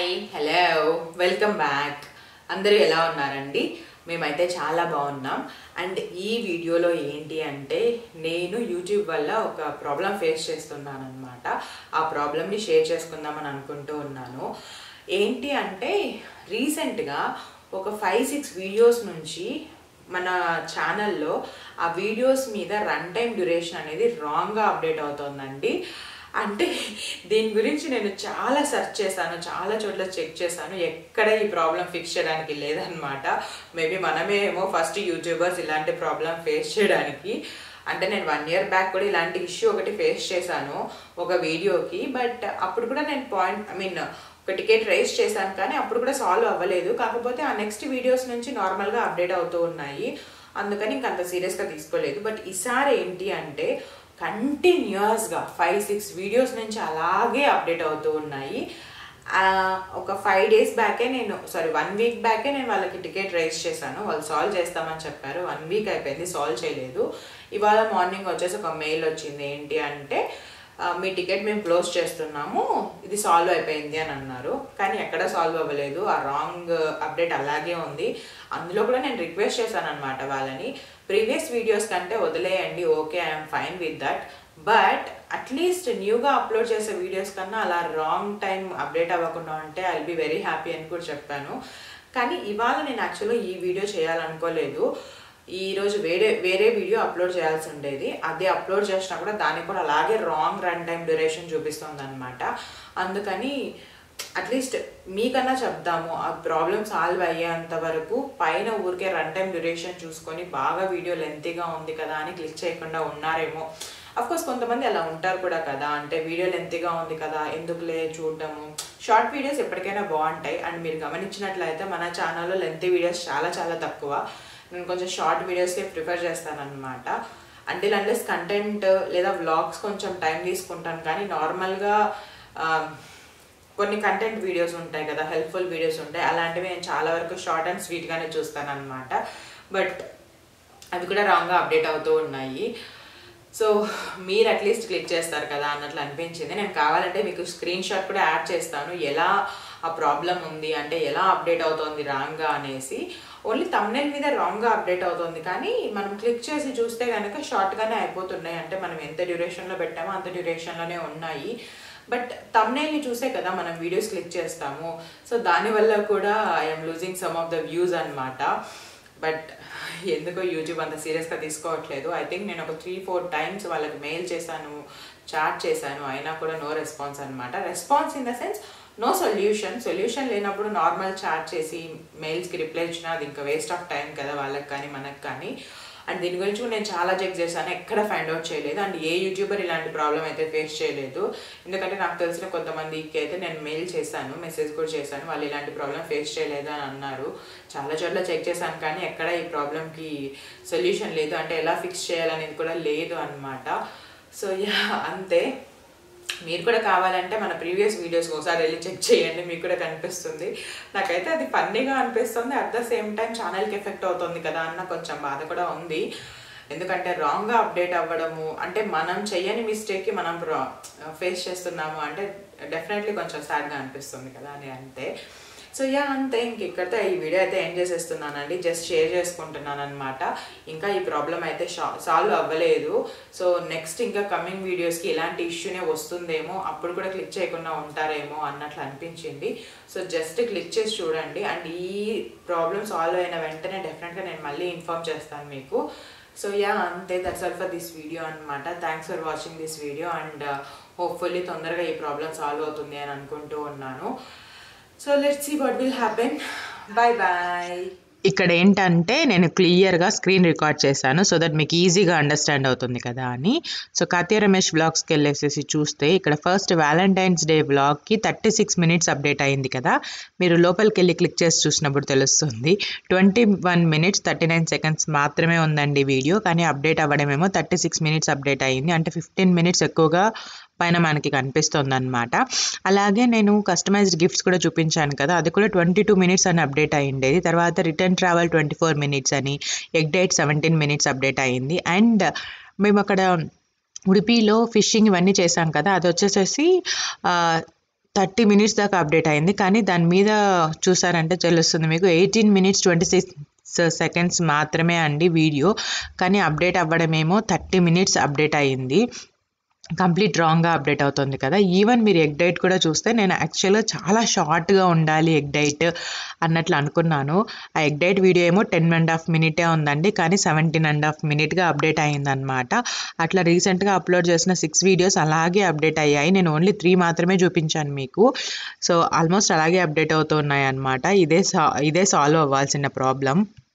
hi hello welcome back అందరూ ఎలా ఉన్నారండి మేమైతే చాలా బాగున్నాం అండ్ ఈ వీడియోలో ఏంటి అంటే నేను యూట్యూబ్ వల్ల ఒక ప్రాబ్లం ఫేస్ చేస్తున్నాను అనమాట ఆ ప్రాబ్లమ్ని షేర్ చేసుకుందామని అనుకుంటూ ఉన్నాను ఏంటి అంటే రీసెంట్గా ఒక ఫైవ్ సిక్స్ వీడియోస్ నుంచి మన ఛానల్లో ఆ వీడియోస్ మీద రన్ టైం డ్యూరేషన్ అనేది రాంగ్గా అప్డేట్ అవుతోందండి అంటే దీని గురించి నేను చాలా సెర్చ్ చేశాను చాలా చోట్ల చెక్ చేశాను ఎక్కడ ఈ ప్రాబ్లం ఫిక్స్ చేయడానికి లేదనమాట మేబీ మనమే ఏమో ఫస్ట్ యూట్యూబర్స్ ఇలాంటి ప్రాబ్లం ఫేస్ చేయడానికి అంటే నేను వన్ ఇయర్ బ్యాక్ కూడా ఇలాంటి ఇష్యూ ఒకటి ఫేస్ చేశాను ఒక వీడియోకి బట్ అప్పుడు కూడా నేను పాయింట్ ఐ మీన్ ఒక టికెట్ రైజ్ చేశాను కానీ అప్పుడు కూడా సాల్వ్ అవ్వలేదు కాకపోతే ఆ నెక్స్ట్ వీడియోస్ నుంచి నార్మల్గా అప్డేట్ అవుతూ ఉన్నాయి అందుకని ఇంక అంత సీరియస్గా తీసుకోలేదు బట్ ఈసారి ఏంటి అంటే కంటిన్యూస్గా ఫైవ్ సిక్స్ వీడియోస్ నుంచి అలాగే అప్డేట్ అవుతూ ఉన్నాయి ఆ, ఒక ఫైవ్ డేస్ బ్యాకే నేను సారీ వన్ వీక్ బ్యాకే నేను వాళ్ళకి టికెట్ రైజ్ చేశాను వాళ్ళు సాల్వ్ చేస్తామని చెప్పారు వన్ వీక్ అయిపోయింది సాల్వ్ చేయలేదు ఇవాళ మార్నింగ్ వచ్చేసి ఒక మెయిల్ వచ్చింది ఏంటి అంటే ఆ, మీ టికెట్ మేము క్లోజ్ చేస్తున్నాము ఇది సాల్వ్ అయిపోయింది అని అన్నారు కానీ ఎక్కడ సాల్వ్ అవ్వలేదు ఆ రాంగ్ అప్డేట్ అలాగే ఉంది అందులో కూడా నేను రిక్వెస్ట్ చేశాను అనమాట వాళ్ళని ప్రీవియస్ వీడియోస్ కంటే వదిలేయండి okay I'm fine with that but at least న్యూగా అప్లోడ్ చేసే వీడియోస్ కన్నా అలా రాంగ్ టైం అప్డేట్ అవ్వకుండా ఉంటే ఐ బి వెరీ హ్యాపీ అని కూడా చెప్పాను కానీ ఇవాళ నేను యాక్చువల్గా ఈ వీడియో చేయాలనుకోలేదు ఈ రోజు వేరే వేరే వీడియో అప్లోడ్ చేయాల్సి ఉండేది అది అప్లోడ్ చేసినా కూడా దానికి కూడా అలాగే రాంగ్ రన్ టైం డ్యూరేషన్ చూపిస్తుంది అనమాట అందుకని అట్లీస్ట్ మీకన్నా చెప్దాము ఆ ప్రాబ్లమ్ సాల్వ్ అయ్యేంత వరకు పైన ఊరికే రన్ టైం డ్యూరేషన్ చూసుకొని బాగా వీడియో లెంతీగా ఉంది కదా అని క్లిక్ చేయకుండా ఉన్నారేమో కోర్స్ కొంతమంది అలా ఉంటారు కూడా కదా అంటే వీడియో లెంతీగా ఉంది కదా ఎందుకులే చూడటము షార్ట్ వీడియోస్ ఎప్పటికైనా బాగుంటాయి అండ్ మీరు గమనించినట్లయితే మన ఛానల్లో లెంతీ వీడియోస్ చాలా చాలా తక్కువ నేను కొంచెం షార్ట్ వీడియోస్కే ప్రిఫర్ చేస్తాను అనమాట అంటిల్ అన్లెస్ కంటెంట్ లేదా వ్లాగ్స్ కొంచెం టైం తీసుకుంటాను కానీ నార్మల్గా కొన్ని కంటెంట్ వీడియోస్ ఉంటాయి కదా హెల్ప్ఫుల్ వీడియోస్ ఉంటాయి అలాంటివి నేను చాలా వరకు షార్ట్ అండ్ స్వీట్గానే చూస్తాను అనమాట బట్ అవి కూడా రాంగ్గా అప్డేట్ అవుతూ ఉన్నాయి సో మీరు అట్లీస్ట్ క్లిక్ చేస్తారు కదా అన్నట్లు అనిపించింది నేను కావాలంటే మీకు స్క్రీన్ షాట్ కూడా యాడ్ చేస్తాను ఎలా ఆ ప్రాబ్లం ఉంది అంటే ఎలా అప్డేట్ అవుతోంది రాంగ్గా అనేసి ఓన్లీ తమ్నెల్ మీద రాంగ్గా అప్డేట్ అవుతుంది కానీ మనం క్లిక్ చేసి చూస్తే కనుక షార్ట్గానే అయిపోతున్నాయి అంటే మనం ఎంత డ్యూరేషన్లో పెట్టామో అంత డ్యూరేషన్లోనే ఉన్నాయి బట్ తమ్నైల్ని చూసే కదా మనం వీడియోస్ క్లిక్ చేస్తాము సో దానివల్ల కూడా I'm losing some of the views అనమాట బట్ ఎందుకో యూట్యూబ్ అంత సీరియస్గా తీసుకోవట్లేదు ఐ థింక్ నేను ఒక త్రీ ఫోర్ టైమ్స్ వాళ్ళకి మెయిల్ చేశాను చాట్ చేశాను అయినా కూడా నో రెస్పాన్స్ అనమాట response in the sense no solution solution లేనప్పుడు నార్మల్ చాట్ చేసి మెయిల్స్కి రిప్లై ఇచ్చినా అది ఇంకా వేస్ట్ ఆఫ్ టైం కదా వాళ్ళకి కానీ మనకు కానీ అండ్ దీని గురించి కూడా నేను చాలా చెక్ చేశాను ఎక్కడ ఫైండ్ అవుట్ చేయలేదు అండ్ ఏ యూట్యూబర్ ఇలాంటి ప్రాబ్లం అయితే ఫేస్ చేయలేదు ఎందుకంటే నాకు తెలిసిన కొంతమందికి అయితే నేను మెయిల్ చేశాను మెసేజ్ కూడా చేశాను వాళ్ళు ఇలాంటి ప్రాబ్లం ఫేస్ చేయలేదు అని అన్నారు చాలా చోట్ల చెక్ చేశాను కానీ ఎక్కడ ఈ ప్రాబ్లంకి సొల్యూషన్ లేదు అంటే ఎలా ఫిక్స్ చేయాలనేది కూడా లేదు అనమాట సో యా అంతే మీరు కూడా కావాలంటే మన ప్రీవియస్ వీడియోస్ ఒకసారి వెళ్ళి చెక్ చేయండి మీకు కూడా కనిపిస్తుంది నాకైతే అది ఫన్నీగా అనిపిస్తుంది అట్ ద సేమ్ టైం ఛానల్కి ఎఫెక్ట్ అవుతుంది కదా అన్న కొంచెం బాధ కూడా ఉంది ఎందుకంటే రాంగ్గా అప్డేట్ అవ్వడము అంటే మనం చెయ్యని మిస్టేక్కి మనం ఫేస్ చేస్తున్నాము అంటే డెఫినెట్లీ కొంచెం సాడ్గా అనిపిస్తుంది కదా అని అంతే సో యా అంతే ఇంక ఇక్కడితో ఈ వీడియో అయితే ఏం చేసేస్తున్నానండి జస్ట్ షేర్ చేసుకుంటున్నాను అనమాట ఇంకా ఈ ప్రాబ్లం అయితే సాల్వ్ అవ్వలేదు సో నెక్స్ట్ ఇంకా కమింగ్ వీడియోస్కి ఇలాంటి ఇష్యూనే వస్తుందేమో అప్పుడు కూడా క్లిక్ చేయకుండా ఉంటారేమో అన్నట్లు అనిపించింది సో జస్ట్ క్లిక్ చేసి చూడండి అండ్ ఈ ప్రాబ్లం సాల్వ్ అయిన వెంటనే డెఫినెట్గా నేను మళ్ళీ ఇన్ఫామ్ చేస్తాను మీకు సో యా అంతే that's all for this video అనమాట thanks for watching this video and hopefully తొందరగా ఈ ప్రాబ్లం సాల్వ్ అవుతుంది అని అనుకుంటూ ఉన్నాను so let's see what will happen bye bye ఇక్కడ ఏంటంటే నేను క్లియర్గా స్క్రీన్ రికార్డ్ చేశాను సో దట్ మీకు ఈజీగా అండర్స్టాండ్ అవుతుంది కదా అని సో కాత్య రమేష్ బ్లాగ్స్కి వెళ్ళేసేసి చూస్తే ఇక్కడ ఫస్ట్ వ్యాలంటైన్స్ డే బ్లాగ్కి థర్టీ సిక్స్ మినిట్స్ అప్డేట్ అయింది కదా మీరు లోపలికి వెళ్ళి క్లిక్ చేసి చూసినప్పుడు తెలుస్తుంది twenty one minutes thirty nine seconds మాత్రమే ఉందండి వీడియో కానీ అప్డేట్ అవ్వడమేమో థర్టీ సిక్స్ మినిట్స్ అప్డేట్ అయ్యింది అంటే ఫిఫ్టీన్ మినిట్స్ ఎక్కువగా పైన మనకి కనిపిస్తుంది అనమాట అలాగే నేను కస్టమైజ్డ్ గిఫ్ట్స్ కూడా చూపించాను కదా అది కూడా ట్వంటీ టూ మినిట్స్ అని అప్డేట్ అయ్యిండేది తర్వాత return travel twenty four minutes అని egg diet seventeen minutes update అయ్యింది అండ్ మేము అక్కడ ఉడిపిలో ఫిషింగ్ ఇవన్నీ చేసాం కదా అది వచ్చేసేసి థర్టీ మినిట్స్ దాకా అప్డేట్ అయింది కానీ దాని మీద చూసారంటే తెలుస్తుంది మీకు eighteen minutes twenty six seconds మాత్రమే అండి వీడియో కానీ అప్డేట్ అవ్వడమేమో థర్టీ మినిట్స్ అప్డేట్ అయ్యింది కంప్లీట్ రాంగ్గా అప్డేట్ అవుతుంది కదా ఈవెన్ మీరు ఎగ్ డైట్ కూడా చూస్తే నేను యాక్చువల్గా చాలా షార్ట్గా ఉండాలి ఎగ్ డైట్ అన్నట్లు అనుకున్నాను ఆ ఎగ్ డైట్ వీడియో ఏమో టెన్ అండ్ హాఫ్ మినిటే ఉందండి కానీ సెవెంటీన్ అండ్ హాఫ్ మినిట్గా అప్డేట్ అయ్యిందనమాట అట్లా రీసెంట్గా అప్లోడ్ చేసిన సిక్స్ వీడియోస్ అలాగే అప్డేట్ అయ్యాయి నేను ఓన్లీ త్రీ మాత్రమే చూపించాను మీకు సో ఆల్మోస్ట్ అలాగే అప్డేట్ అవుతున్నాయి అనమాట ఇదే సా ఇదే సాల్వ్ అవ్వాల్సిన ప్రాబ్లం